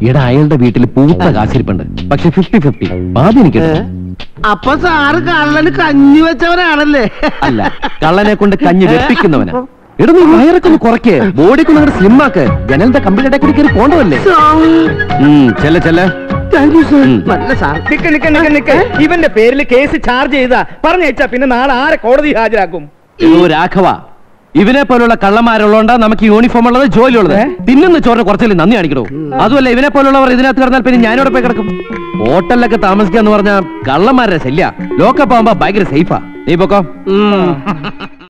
എടാ അയാളുടെ വീട്ടിൽ പൂത്ത കാശിരിപ്പുണ്ട് പക്ഷെ ഫിഫ്റ്റി ഫിഫ്റ്റി ബാധ എനിക്ക് അപ്പൊ സാറ് കള്ളന് കഞ്ഞി വെച്ചവനാണല്ലേ അല്ല കള്ളനെ കൊണ്ട് കഞ്ഞി വെപ്പിക്കുന്നവന് എടാ നീ വയറൊക്കെ ഒന്ന് കുറയ്ക്ക് ബോഡിക്ക് ഒന്ന് സ്ലിം ആക്ക് ജനലിന്റെ കമ്പിളിയുടെ കൂടി കയറി പോണ്ടതല്ലേ ഉം, ചെല്ല് ചെല്ല് താങ്ക് യു സാർ ഉം. നല്ല സാർ നിക്ക് നിക്ക് നിക്ക് നിക്ക് ഇവന്റെ പേരിൽ കേസ് ചാർജ് ചെയ്താ പറഞ്ഞയച്ചാ പിന്നെ നാളെ ആരെ കോടതി ഹാജരാക്കും എടോ രാഘവ ഇവനെ പോലുള്ള കള്ളന്മാരുള്ളതുകൊണ്ടാ നമുക്ക് യൂണിഫോം ഉള്ളത് ജോലി ഉള്ളത് ഏ? തിന്നുന്ന ചോറിന് കുറച്ചല്ലേ നന്ദി കാണിക്കണോ അതുമല്ല ഇവനെ പോലുള്ളവർ ഇതിനകത്ത് കിടന്നാൽ പിന്നെ ഞാനിവിടെ പോയി കിടക്കും ഹോട്ടലിലൊക്കെ താമസിക്കാന്ന് പറഞ്ഞാൽ കള്ളന്മാരുടെ ശല്യ ലോക്കപ്പ് ആകുമ്പോ ഭയങ്കര സേഫാ നീ പൊക്കോ